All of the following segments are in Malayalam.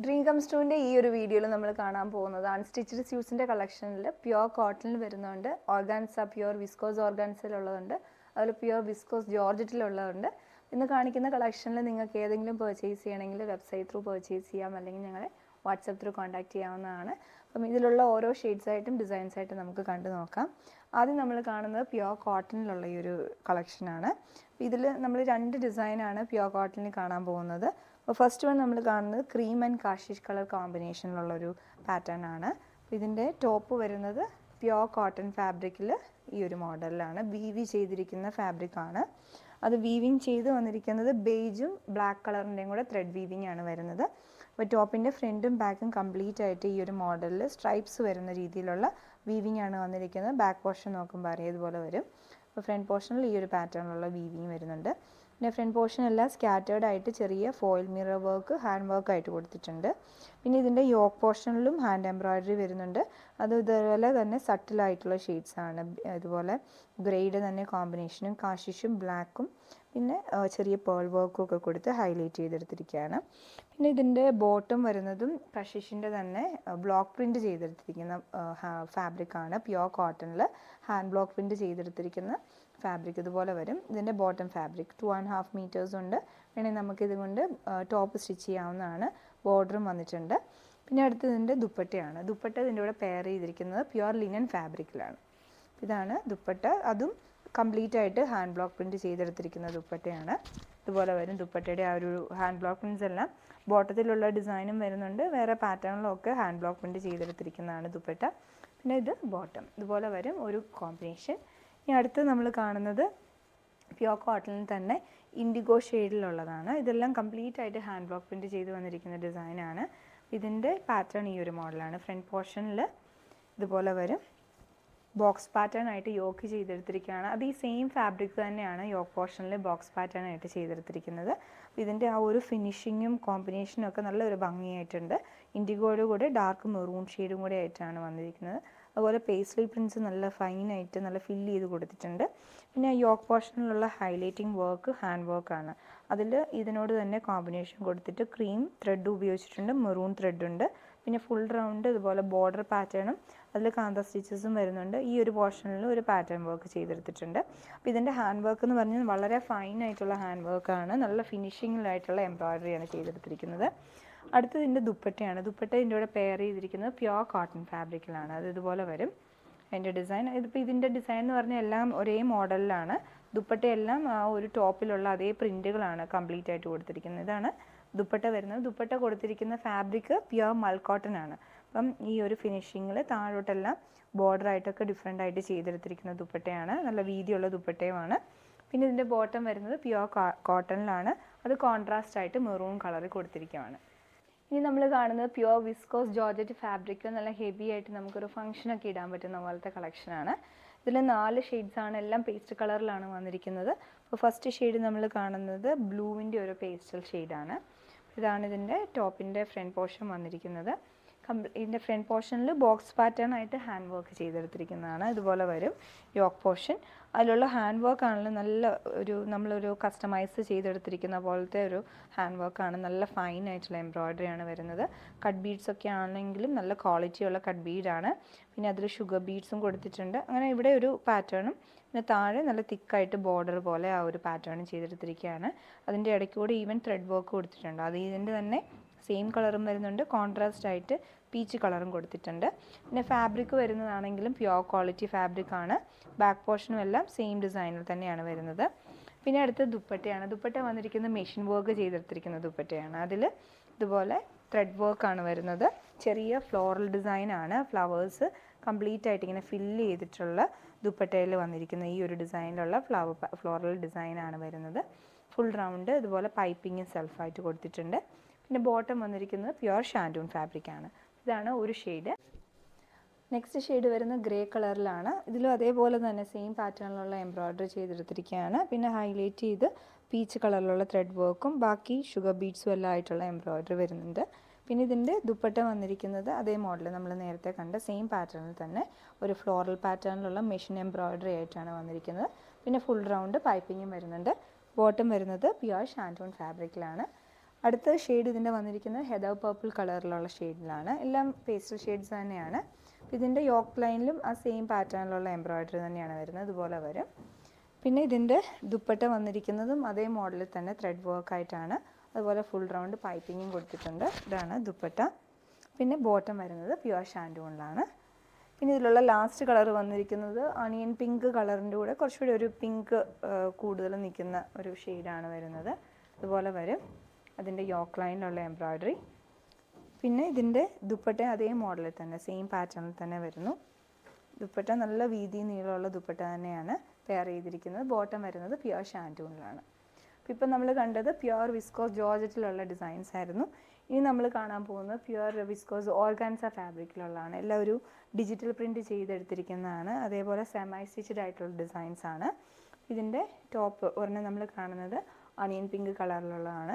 ഡ്രീം കംസ് ടുവിൻ്റെ ഈ ഒരു വീഡിയോയിൽ നമ്മൾ കാണാൻ പോകുന്നത് അൺസ്റ്റിച്ചഡ് സ്യൂട്ട്സിൻ്റെ കളക്ഷനിൽ പ്യുവർ കോട്ടണിൽ വരുന്നുണ്ട് ഓർഗാൻസ പ്യുവർ വിസ്കോസ് ഓർഗാൻസിലുള്ളതുണ്ട് അതുപോലെ പ്യുവർ വിസ്കോസ് ജോർജറ്റിലുള്ളതുണ്ട് ഇന്ന് കാണിക്കുന്ന കളക്ഷനിൽ നിങ്ങൾക്ക് ഏതെങ്കിലും പർച്ചേസ് ചെയ്യണമെങ്കിൽ വെബ്സൈറ്റ് ത്രൂ പർച്ചേസ് ചെയ്യാം അല്ലെങ്കിൽ ഞങ്ങളെ വാട്സപ്പ് ത്രൂ കോൺടാക്ട് ചെയ്യാവുന്നതാണ് അപ്പം ഇതിലുള്ള ഓരോ ഷെയ്ഡ്സ് ആയിട്ടും ഡിസൈൻസ് ആയിട്ടും നമുക്ക് കണ്ടു നോക്കാം ആദ്യം നമ്മൾ കാണുന്നത് പ്യുവർ കോട്ടണിലുള്ള ഈ ഒരു കളക്ഷനാണ് ഇതിൽ നമ്മൾ രണ്ട് ഡിസൈനാണ് പ്യുവർ കോട്ടണിൽ കാണാൻ പോകുന്നത് അപ്പോൾ ഫസ്റ്റ് വൺ നമ്മൾ കാണുന്നത് ക്രീം ആൻഡ് കാഷിഷ് കളർ കോമ്പിനേഷനിലുള്ള ഒരു പാറ്റേൺ ആണ് അപ്പോൾ ഇതിൻ്റെ ടോപ്പ് വരുന്നത് പ്യുവർ കോട്ടൺ ഫാബ്രിക്കിൽ ഈ ഒരു മോഡലിലാണ് വീവി ചെയ്തിരിക്കുന്ന ഫാബ്രിക് ആണ് അത് വീവിങ് ചെയ്ത് വന്നിരിക്കുന്നത് ബേജും ബ്ലാക്ക് കളറിൻ്റെയും കൂടെ ത്രെഡ് വീവിങ് ആണ് വരുന്നത് അപ്പോൾ ടോപ്പിൻ്റെ ഫ്രണ്ടും ബാക്കും കംപ്ലീറ്റ് ആയിട്ട് ഈ ഒരു മോഡലിൽ സ്ട്രൈപ്സ് വരുന്ന രീതിയിലുള്ള വീവിങ് ആണ് വന്നിരിക്കുന്നത് ബാക്ക് പോർഷൻ നോക്കുമ്പോൾ അറിയാം ഇതുപോലെ വരും അപ്പോൾ ഫ്രണ്ട് പോർഷനിൽ ഈ ഒരു പാറ്റേണിലുള്ള വീവിങ് വരുന്നുണ്ട് പിന്നെ ഫ്രണ്ട് പോർഷൻ എല്ലാം സ്കാറ്റേർഡ് ആയിട്ട് ചെറിയ foil mirror work hand work ആയിട്ട് കൊടുത്തിട്ടുണ്ട് പിന്നെ ഇതിൻ്റെ യോക്ക് പോർഷനിലും ഹാൻഡ് എംബ്രോയിഡറി വരുന്നുണ്ട് അത് ഇതുപോലെ തന്നെ സട്ടിലായിട്ടുള്ള ഷെയ്ഡ്സ് ആണ് ഇതുപോലെ ഗ്രേഡ് തന്നെ കോമ്പിനേഷനും കാശിഷും ബ്ലാക്കും പിന്നെ ചെറിയ പേൾ വർക്കും ഒക്കെ കൊടുത്ത് ഹൈലൈറ്റ് ചെയ്തെടുത്തിരിക്കുകയാണ് പിന്നെ ഇതിൻ്റെ ബോട്ടം വരുന്നതും കഷിഷിൻ്റെ തന്നെ ബ്ലോക്ക് പ്രിൻ്റ് ചെയ്തെടുത്തിരിക്കുന്ന ഫാബ്രിക് ആണ് പ്യുവർ കോട്ടണിൽ ഹാൻഡ് ബ്ലോക്ക് പ്രിൻ്റ് ചെയ്തെടുത്തിരിക്കുന്ന ഫാബ്രിക് ഇതുപോലെ വരും ഇതിൻ്റെ bottom fabric two and half metres ഉണ്ട് വേണമെങ്കിൽ നമുക്ക് ഇതുകൊണ്ട് ടോപ്പ് സ്റ്റിച്ച് ചെയ്യാവുന്നതാണ് ബോർഡറും വന്നിട്ടുണ്ട് പിന്നെ അടുത്ത് ഇതിൻ്റെ ദുപ്പട്ടയാണ് ദുപ്പട്ട ഇതിൻ്റെ കൂടെ പെയർ ചെയ്തിരിക്കുന്നത് പ്യുവർ ലിനൻ ഫാബ്രിക്കിലാണ് ഇതാണ് ദുപ്പട്ട അതും കംപ്ലീറ്റ് ആയിട്ട് ഹാൻഡ് ബ്ലോക്ക് പ്രിൻറ്റ് ചെയ്തെടുത്തിരിക്കുന്ന ദുപ്പട്ടയാണ് ഇതുപോലെ വരും ദുപ്പട്ടയുടെ ആ ഒരു ഹാൻഡ് ബ്ലോക്ക് പ്രിൻറ്റ്സ് എല്ലാം ബോട്ടത്തിലുള്ള ഡിസൈനും വരുന്നുണ്ട് വേറെ പാറ്റേണിലും ഒക്കെ ഹാൻഡ് ബ്ലോക്ക് പ്രിൻറ്റ് ചെയ്തെടുത്തിരിക്കുന്നതാണ് ദുപ്പട്ട പിന്നെ ഇത് ബോട്ടം ഇതുപോലെ വരും ഒരു കോമ്പിനേഷൻ ഇനി അടുത്ത് നമ്മൾ കാണുന്നത് പ്യുവർ കോട്ടണിൽ തന്നെ ഇൻഡിഗോ ഷെയ്ഡിലുള്ളതാണ് ഇതെല്ലാം കംപ്ലീറ്റ് ആയിട്ട് ഹാൻഡ് ബ്ലോക്ക് പ്രിൻറ്റ് ചെയ്ത് വന്നിരിക്കുന്ന ഡിസൈനാണ് ഇതിൻ്റെ പാറ്റേൺ ഈ ഒരു മോഡലാണ് ഫ്രണ്ട് പോർഷനിൽ ഇതുപോലെ വരും ബോക്സ് പാറ്റേൺ ആയിട്ട് യോക്ക് ചെയ്തെടുത്തിരിക്കുകയാണ് അത് ഈ സെയിം ഫാബ്രിക് തന്നെയാണ് യോക്ക് പോർഷനിൽ ബോക്സ് പാറ്റേൺ ആയിട്ട് ചെയ്തെടുത്തിരിക്കുന്നത് ഇതിൻ്റെ ആ ഒരു ഫിനിഷിങ്ങും കോമ്പിനേഷനും ഒക്കെ നല്ലൊരു ഭംഗിയായിട്ടുണ്ട് ഇൻഡിഗോയുടെ കൂടെ ഡാർക്ക് മെറൂൺ ഷെയ്ഡും കൂടെ ആയിട്ടാണ് വന്നിരിക്കുന്നത് അതുപോലെ പേസ്ലി പ്രിൻറ്റ്സ് നല്ല ഫൈനായിട്ട് നല്ല ഫില്ല് ചെയ്ത് കൊടുത്തിട്ടുണ്ട് പിന്നെ യോക്ക് പോർഷനിലുള്ള ഹൈലൈറ്റിംഗ് വർക്ക് ഹാൻഡ് വർക്കാണ് അതിൽ ഇതിനോട് തന്നെ കോമ്പിനേഷൻ കൊടുത്തിട്ട് ക്രീം ത്രെഡ് ഉപയോഗിച്ചിട്ടുണ്ട് മെറൂൺ ത്രെഡ് ഉണ്ട് പിന്നെ ഫുൾ റൗണ്ട് ഇതുപോലെ ബോർഡർ പാറ്റേണും അതിൽ കാന്ത സ്റ്റിച്ചസും വരുന്നുണ്ട് ഈ ഒരു പോർഷനിൽ ഒരു പാറ്റേൺ വർക്ക് ചെയ്തെടുത്തിട്ടുണ്ട് അപ്പോൾ ഇതിൻ്റെ ഹാൻഡ് വർക്ക് എന്ന് പറഞ്ഞാൽ വളരെ ഫൈൻ ആയിട്ടുള്ള ഹാൻഡ് വർക്കാണ് നല്ല ഫിനിഷിങ്ങിലായിട്ടുള്ള എംബ്രോയിഡറിയാണ് ചെയ്തെടുത്തിരിക്കുന്നത് അടുത്തത് ഇതിൻ്റെ ദുപ്പട്ടയാണ് ദുപ്പട്ട ഇതിൻ്റെ കൂടെ പെയർ ചെയ്തിരിക്കുന്നത് പ്യുവർ കോട്ടൺ ഫാബ്രിക്കിലാണ് അത് ഇതുപോലെ വരും അതിൻ്റെ ഡിസൈൻ ഇതിപ്പോൾ ഇതിൻ്റെ ഡിസൈൻ എന്ന് പറഞ്ഞാൽ എല്ലാം ഒരേ മോഡലിലാണ് ദുപ്പട്ടയെല്ലാം ആ ഒരു ടോപ്പിലുള്ള അതേ പ്രിൻറ്റുകളാണ് കംപ്ലീറ്റ് ആയിട്ട് കൊടുത്തിരിക്കുന്നത് ഇതാണ് ദുപ്പട്ട വരുന്നത് ദുപ്പട്ട കൊടുത്തിരിക്കുന്ന ഫാബ്രിക് പ്യുവർ മൽ കോട്ടൺ ആണ് അപ്പം ഈ ഒരു ഫിനിഷിങ്ങിൽ താഴോട്ടെല്ലാം ബോർഡർ ആയിട്ടൊക്കെ ഡിഫറെൻ്റ് ആയിട്ട് ചെയ്തെടുത്തിരിക്കുന്ന ദുപ്പട്ടയാണ് നല്ല വീതിയുള്ള ദുപ്പട്ടയുമാണ് പിന്നെ ഇതിൻ്റെ ബോട്ടം വരുന്നത് പ്യുവർ കോട്ടണിലാണ് അത് കോൺട്രാസ്റ്റ് ആയിട്ട് മെറൂൺ കളറിൽ കൊടുത്തിരിക്കുകയാണ് ഇനി നമ്മൾ കാണുന്നത് പ്യുവർ വിസ്കോസ് ജോർജറ്റ് ഫാബ്രിക് നല്ല ഹെവി ആയിട്ട് നമുക്കൊരു ഫംഗ്ഷനൊക്കെ ഇടാൻ പറ്റുന്ന പോലത്തെ കളക്ഷനാണ് ഇതിൽ നാല് ഷെയ്ഡ്സ് ആണ് എല്ലാം പേസ്റ്റ് കളറിലാണ് വന്നിരിക്കുന്നത് അപ്പോൾ ഫസ്റ്റ് ഷെയ്ഡ് നമ്മൾ കാണുന്നത് ബ്ലൂവിൻ്റെ ഒരു പേസ്റ്റൽ ഷെയ്ഡാണ് ഇതാണ് ഇതിൻ്റെ ടോപ്പിൻ്റെ ഫ്രണ്ട് പോർഷൻ വന്നിരിക്കുന്നത് ഇതിൻ്റെ ഫ്രണ്ട് പോർഷനിൽ ബോക്സ് പാറ്റേൺ ആയിട്ട് ഹാൻഡ് വർക്ക് ചെയ്തെടുത്തിരിക്കുന്നതാണ് ഇതുപോലെ വരും യോക്ക് പോർഷൻ അതിലുള്ള ഹാൻഡ് വർക്ക് ആണെങ്കിലും നല്ല ഒരു നമ്മളൊരു കസ്റ്റമൈസ് ചെയ്തെടുത്തിരിക്കുന്ന പോലത്തെ ഒരു ഹാൻഡ് വർക്കാണ് നല്ല ഫൈൻ ആയിട്ടുള്ള എംബ്രോയ്ഡറി ആണ് വരുന്നത് കട്ട് ബീഡ്സ് ഒക്കെ ആണെങ്കിലും നല്ല ക്വാളിറ്റിയുള്ള കട്ട് ബീഡാണ് പിന്നെ അതിൽ ഷുഗർ ബീഡ്സും കൊടുത്തിട്ടുണ്ട് അങ്ങനെ ഇവിടെ ഒരു പാറ്റേണും പിന്നെ താഴെ നല്ല തിക്കായിട്ട് ബോർഡർ പോലെ ആ ഒരു പാറ്റേൺ ചെയ്തെടുത്തിരിക്കുകയാണ് അതിൻ്റെ ഇടയ്ക്ക് കൂടി ഈവൻ ത്രെഡ് വർക്ക് കൊടുത്തിട്ടുണ്ട് അത് ഇതിൻ്റെ തന്നെ സെയിം കളറും വരുന്നുണ്ട് കോൺട്രാസ്റ്റ് ആയിട്ട് പീച്ച് കളറും കൊടുത്തിട്ടുണ്ട് പിന്നെ ഫാബ്രിക് വരുന്നതാണെങ്കിലും പ്യുവർ ക്വാളിറ്റി ഫാബ്രിക് ആണ് ബാക്ക് പോർഷനും എല്ലാം സെയിം ഡിസൈനിൽ തന്നെയാണ് വരുന്നത് പിന്നെ അടുത്ത ദുപ്പട്ടയാണ് ദുപ്പട്ട വന്നിരിക്കുന്നത് മെഷീൻ വർക്ക് ചെയ്തെടുത്തിരിക്കുന്ന ദുപ്പട്ടയാണ് അതിൽ ഇതുപോലെ ത്രെഡ് വർക്കാണ് വരുന്നത് ചെറിയ ഫ്ലോറൽ ഡിസൈനാണ് ഫ്ലവേഴ്സ് കംപ്ലീറ്റ് ആയിട്ട് ഇങ്ങനെ ഫില്ല് ചെയ്തിട്ടുള്ള ദുപ്പട്ടയിൽ വന്നിരിക്കുന്ന ഈ ഒരു ഡിസൈനിലുള്ള ഫ്ലവർ ഫ്ലോറൽ ഡിസൈനാണ് വരുന്നത് ഫുൾ റൗണ്ട് ഇതുപോലെ പൈപ്പിങ്ങും സെൽഫായിട്ട് കൊടുത്തിട്ടുണ്ട് പിന്നെ ബോട്ടം വന്നിരിക്കുന്നത് പ്യുവർ ഷാൻഡൂൺ ഫാബ്രിക് ആണ് ഇതാണ് ഒരു ഷെയ്ഡ് നെക്സ്റ്റ് ഷെയ്ഡ് വരുന്നത് ഗ്രേ കളറിലാണ് ഇതിലും അതേപോലെ തന്നെ സെയിം പാറ്റേണിലുള്ള എംബ്രോയ്ഡറി ചെയ്തെടുത്തിരിക്കുകയാണ് പിന്നെ ഹൈലൈറ്റ് ചെയ്ത് പീച്ച് കളറിലുള്ള ത്രെഡ് വർക്കും ബാക്കി ഷുഗർ ബീഡ്സും എല്ലാം ആയിട്ടുള്ള എംബ്രോയ്ഡറി വരുന്നുണ്ട് പിന്നെ ഇതിൻ്റെ ദുപ്പട്ട വന്നിരിക്കുന്നത് അതേ മോഡൽ നമ്മൾ നേരത്തെ കണ്ട സെയിം പാറ്റേണിൽ തന്നെ ഒരു ഫ്ലോറൽ പാറ്റേണിലുള്ള മെഷീൻ എംബ്രോയ്ഡറി ആയിട്ടാണ് വന്നിരിക്കുന്നത് പിന്നെ ഫുൾ റൗണ്ട് പൈപ്പിങ്ങും വരുന്നുണ്ട് ബോട്ടം വരുന്നത് പ്യുവർ ഷാൻറ്റൂൺ ഫാബ്രിക്കിലാണ് അടുത്ത ഷെയ്ഡ് ഇതിൻ്റെ വന്നിരിക്കുന്നത് ഹെദർ പർപ്പിൾ കളറിലുള്ള ഷെയ്ഡിലാണ് എല്ലാം പേസ്റ്റൽ ഷെയ്ഡ്സ് തന്നെയാണ് ഇതിൻ്റെ യോക്ക് ലൈനിലും ആ സെയിം പാറ്റേണിലുള്ള എംബ്രോയ്ഡറി തന്നെയാണ് വരുന്നത് ഇതുപോലെ വരും പിന്നെ ഇതിൻ്റെ ദുപ്പട്ട വന്നിരിക്കുന്നതും അതേ മോഡലിൽ തന്നെ ത്രെഡ് വർക്ക് ആയിട്ടാണ് അതുപോലെ ഫുൾ റൗണ്ട് പൈപ്പിങ്ങും കൊടുത്തിട്ടുണ്ട് ഇതാണ് ദുപ്പട്ട പിന്നെ ബോട്ടം വരുന്നത് പ്യുവർ ഷാൻഡൂണിലാണ് പിന്നെ ഇതിലുള്ള ലാസ്റ്റ് കളർ വന്നിരിക്കുന്നത് അണിയൻ പിങ്ക് കളറിൻ്റെ കൂടെ കുറച്ചുകൂടി ഒരു പിങ്ക് കൂടുതൽ നിൽക്കുന്ന ഒരു ഷെയ്ഡാണ് വരുന്നത് ഇതുപോലെ വരും അതിൻ്റെ യോക്ക് ലൈനിലുള്ള എംബ്രോയ്ഡറി പിന്നെ ഇതിൻ്റെ ദുപ്പട്ട അതേ മോഡലിൽ തന്നെ സെയിം പാറ്റേണിൽ തന്നെ വരുന്നു ദുപ്പട്ട നല്ല വീതി നീളമുള്ള ദുപ്പട്ട തന്നെയാണ് പെയർ ചെയ്തിരിക്കുന്നത് ബോട്ടം വരുന്നത് പ്യുവർ ഷാൻറ്റൂണിലാണ് അപ്പോൾ ഇപ്പം നമ്മൾ കണ്ടത് പ്യുവർ വിസ്കോസ് ജോർജറ്റിലുള്ള ഡിസൈൻസ് ആയിരുന്നു ഇനി നമ്മൾ കാണാൻ പോകുന്നത് പ്യുവർ വിസ്കോസ് ഓർഗാൻസ ഫാബ്രിക്കിലുള്ളതാണ് എല്ലാം ഒരു ഡിജിറ്റൽ പ്രിൻറ്റ് ചെയ്തെടുത്തിരിക്കുന്നതാണ് അതേപോലെ സെമൈ സ്റ്റിച്ചഡ് ആയിട്ടുള്ള ഡിസൈൻസ് ആണ് ഇതിൻ്റെ ടോപ്പ് ഒരെണ്ണം നമ്മൾ കാണുന്നത് അണിയൻ പിങ്ക് കളറിലുള്ളതാണ്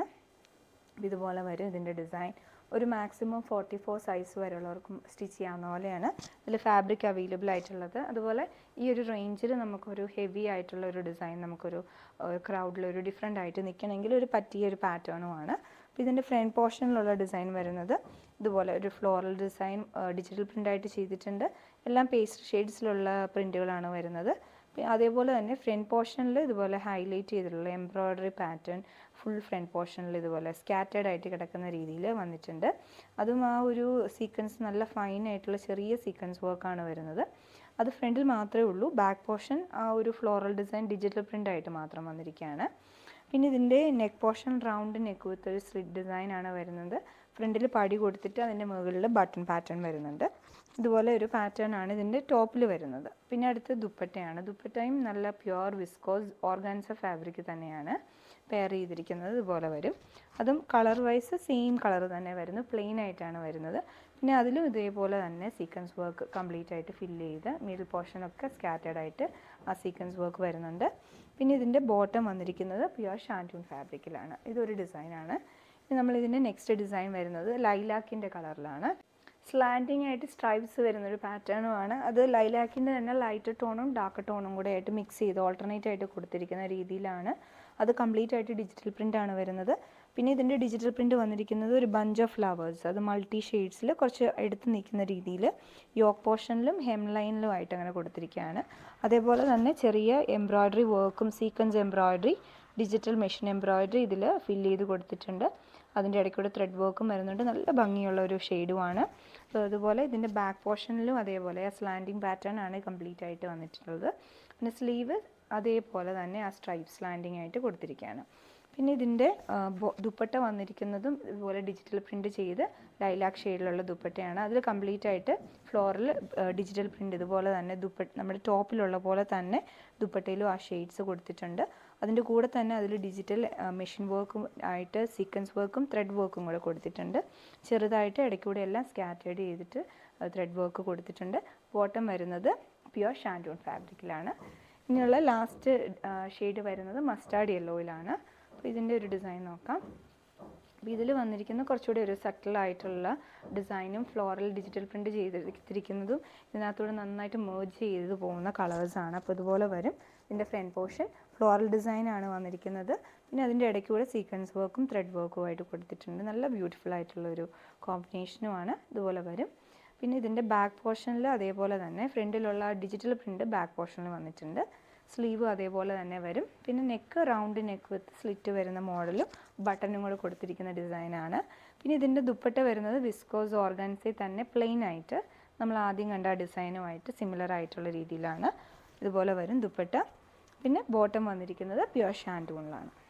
ഇതുപോലെ വരും ഇതിൻ്റെ ഡിസൈൻ ഒരു മാക്സിമം ഫോർട്ടി ഫോർ സൈസ് വരെയുള്ളവർക്കും സ്റ്റിച്ച് ചെയ്യാവുന്ന പോലെയാണ് ഇതിൽ ഫാബ്രിക് അവൈലബിൾ ആയിട്ടുള്ളത് അതുപോലെ ഈ ഒരു റേഞ്ചിൽ നമുക്കൊരു ഹെവി ആയിട്ടുള്ള ഒരു ഡിസൈൻ നമുക്കൊരു ക്രൗഡിൽ ഒരു ഡിഫറെൻ്റ് ആയിട്ട് നിൽക്കണമെങ്കിൽ ഒരു പറ്റിയ ഒരു പാറ്റേണുമാണ് അപ്പോൾ ഇതിൻ്റെ ഫ്രണ്ട് പോർഷനിലുള്ള ഡിസൈൻ വരുന്നത് ഇതുപോലെ ഒരു ഫ്ലോറൽ ഡിസൈൻ ഡിജിറ്റൽ പ്രിൻ്റ് ആയിട്ട് ചെയ്തിട്ടുണ്ട് എല്ലാം പേസ്റ്റ് ഷെയ്ഡ്സിലുള്ള പ്രിൻറ്റുകളാണ് വരുന്നത് അതേപോലെ തന്നെ ഫ്രണ്ട് പോർഷനിൽ ഇതുപോലെ ഹൈലൈറ്റ് ചെയ്തിട്ടുള്ള എംബ്രോയ്ഡറി പാറ്റേൺ ഫുൾ ഫ്രണ്ട് പോർഷനിൽ ഇതുപോലെ സ്കാറ്റേഡ് ആയിട്ട് കിടക്കുന്ന രീതിയിൽ വന്നിട്ടുണ്ട് അതും ആ ഒരു സീക്വൻസ് നല്ല ഫൈൻ ആയിട്ടുള്ള ചെറിയ സീക്വൻസ് വർക്കാണ് വരുന്നത് അത് ഫ്രണ്ടിൽ മാത്രമേ ഉള്ളൂ ബാക്ക് പോർഷൻ ആ ഒരു ഫ്ലോറൽ ഡിസൈൻ ഡിജിറ്റൽ പ്രിൻ്റ് ആയിട്ട് മാത്രം വന്നിരിക്കുകയാണ് പിന്നെ ഇതിൻ്റെ neck portion round neck with ഒരു സ്ലിറ്റ് ഡിസൈൻ ആണ് വരുന്നത് ഫ്രണ്ടിൽ പടി കൊടുത്തിട്ട് അതിൻ്റെ മുകളിൽ ബട്ടൺ പാറ്റേൺ വരുന്നുണ്ട് ഇതുപോലെ ഒരു പാറ്റേൺ ആണ് ഇതിൻ്റെ ടോപ്പിൽ വരുന്നത് പിന്നെ അടുത്ത് ദുപ്പട്ടയാണ് ദുപ്പട്ടയും നല്ല പ്യുവർ വിസ്കോസ് ഓർഗാൻസ ഫാബ്രിക് തന്നെയാണ് പെയർ ചെയ്തിരിക്കുന്നത് ഇതുപോലെ വരും അതും കളർ വൈസ് സെയിം കളർ തന്നെ വരുന്നു പ്ലെയിൻ ആയിട്ടാണ് വരുന്നത് പിന്നെ അതിലും ഇതേപോലെ തന്നെ സീക്വൻസ് വർക്ക് കംപ്ലീറ്റ് ആയിട്ട് ഫില്ല് ചെയ്ത് മിഡിൽ പോർഷനൊക്കെ സ്കാറ്റേഡ് ആയിട്ട് ആ സീക്വൻസ് വർക്ക് വരുന്നുണ്ട് പിന്നെ ഇതിൻ്റെ ബോട്ടം വന്നിരിക്കുന്നത് പ്യുവർ ഷാൻറ്റൂൺ ഫാബ്രിക്കിലാണ് ഇതൊരു ഡിസൈനാണ് ഇനി നമ്മൾ ഇതിൻ്റെ നെക്സ്റ്റ് ഡിസൈൻ വരുന്നത് ലൈലാക്കിൻ്റെ കളറിലാണ് സ്ലാൻഡിങ് ആയിട്ട് സ്ട്രൈപ്സ് വരുന്നൊരു പാറ്റേണുമാണ് അത് ലൈലാക്കിൻ്റെ തന്നെ ലൈറ്റ് ടോണും ഡാർക്ക് ടോണും കൂടെ ആയിട്ട് മിക്സ് ചെയ്ത് ഓൾട്ടർനേറ്റ് ആയിട്ട് കൊടുത്തിരിക്കുന്ന രീതിയിലാണ് അത് കംപ്ലീറ്റ് ആയിട്ട് ഡിജിറ്റൽ പ്രിൻ്റ് ആണ് വരുന്നത് പിന്നെ ഇതിൻ്റെ ഡിജിറ്റൽ പ്രിൻ്റ് വന്നിരിക്കുന്നത് ഒരു ബഞ്ച് ഓഫ് ഫ്ലവേഴ്സ് അത് മൾട്ടി ഷെയ്ഡ്സിൽ കുറച്ച് എടുത്ത് നിൽക്കുന്ന രീതിയിൽ യോക്ക് പോർഷനിലും ഹെം ലൈനിലും ആയിട്ട് അങ്ങനെ കൊടുത്തിരിക്കുകയാണ് അതേപോലെ തന്നെ ചെറിയ എംബ്രോയ്ഡറി വർക്കും sequence embroidery digital machine embroidery ഇതിൽ ഫില്ല് ചെയ്ത് കൊടുത്തിട്ടുണ്ട് അതിൻ്റെ ഇടയ്ക്കൂടെ ത്രെഡ് വർക്കും വരുന്നുണ്ട് നല്ല ഭംഗിയുള്ള ഒരു ഷെയ്ഡുമാണ് അപ്പോൾ അതുപോലെ ഇതിൻ്റെ ബാക്ക് പോർഷനിലും അതേപോലെ ആ സ്ലാൻഡിങ് പാറ്റേൺ ആണ് കംപ്ലീറ്റ് ആയിട്ട് വന്നിട്ടുള്ളത് പിന്നെ സ്ലീവ് അതേപോലെ തന്നെ ആ സ്ട്രൈപ്പ് സ്ലാൻഡിങ് ആയിട്ട് കൊടുത്തിരിക്കുകയാണ് പിന്നെ ഇതിൻ്റെ ദുപ്പട്ട വന്നിരിക്കുന്നതും ഇതുപോലെ ഡിജിറ്റൽ പ്രിൻറ്റ് ചെയ്ത് ലൈലാക്ക് ഷെയ്ഡിലുള്ള ദുപ്പട്ടയാണ് അതിൽ കംപ്ലീറ്റ് ആയിട്ട് ഫ്ലോറിൽ ഡിജിറ്റൽ പ്രിൻറ്റ് ഇതുപോലെ തന്നെ ദുപ്പട്ട നമ്മുടെ ടോപ്പിലുള്ള പോലെ തന്നെ ദുപ്പട്ടയിലും ആ ഷെയ്ഡ്സ് കൊടുത്തിട്ടുണ്ട് അതിൻ്റെ കൂടെ തന്നെ അതിൽ ഡിജിറ്റൽ മെഷീൻ വർക്കും ആയിട്ട് സീക്വൻസ് വർക്കും ത്രെഡ് വർക്കും കൂടെ കൊടുത്തിട്ടുണ്ട് ചെറുതായിട്ട് ഇടയ്ക്കൂടെ എല്ലാം സ്കാറ്റേഡ് ചെയ്തിട്ട് ത്രെഡ് വർക്ക് കൊടുത്തിട്ടുണ്ട് ബോട്ടം വരുന്നത് പ്യുവർ ഷാൻഡൂൺ ഫാബ്രിക്കിലാണ് ഇനിയുള്ള ലാസ്റ്റ് ഷെയ്ഡ് വരുന്നത് മസ്റ്റാർഡ് യെല്ലോയിലാണ് അപ്പോൾ ഇതിൻ്റെ ഒരു ഡിസൈൻ നോക്കാം അപ്പോൾ ഇതിൽ വന്നിരിക്കുന്ന കുറച്ചുകൂടി ഒരു സട്ടിലായിട്ടുള്ള ഡിസൈനും ഫ്ലോറൽ ഡിജിറ്റൽ പ്രിൻറ്റ് ചെയ്തിരിക്കുന്നതും ഇതിനകത്തൂടെ നന്നായിട്ട് മേർജ് ചെയ്ത് പോകുന്ന കളേഴ്സാണ് അപ്പോൾ ഇതുപോലെ വരും ഇതിൻ്റെ ഫ്രണ്ട് പോർഷൻ ഫ്ലോറൽ ഡിസൈനാണ് വന്നിരിക്കുന്നത് പിന്നെ അതിൻ്റെ ഇടയ്ക്കൂടെ സീക്വൻസ് വർക്കും ത്രെഡ് വർക്കും ആയിട്ട് കൊടുത്തിട്ടുണ്ട് നല്ല ബ്യൂട്ടിഫുൾ ആയിട്ടുള്ള ഒരു കോമ്പിനേഷനുമാണ് ഇതുപോലെ വരും പിന്നെ ഇതിൻ്റെ ബാക്ക് പോർഷനിൽ അതേപോലെ തന്നെ ഫ്രണ്ടിലുള്ള ഡിജിറ്റൽ പ്രിൻ്റ് ബാക്ക് പോർഷനിൽ വന്നിട്ടുണ്ട് സ്ലീവ് അതേപോലെ തന്നെ വരും പിന്നെ neck round neck with slit വരുന്ന മോഡലും ബട്ടണും കൂടെ കൊടുത്തിരിക്കുന്ന ഡിസൈനാണ് പിന്നെ ഇതിൻ്റെ ദുപ്പട്ട വരുന്നത് വിസ്കോസ് ഓർഗൻസിൽ തന്നെ പ്ലെയിൻ ആയിട്ട് നമ്മൾ ആദ്യം കണ്ട ആ ഡിസൈനുമായിട്ട് സിമിലർ ആയിട്ടുള്ള രീതിയിലാണ് ഇതുപോലെ വരും ദുപ്പട്ട പിന്നെ ബോട്ടം വന്നിരിക്കുന്നത് പ്യുവർ ഷാൻറ്റൂണിലാണ്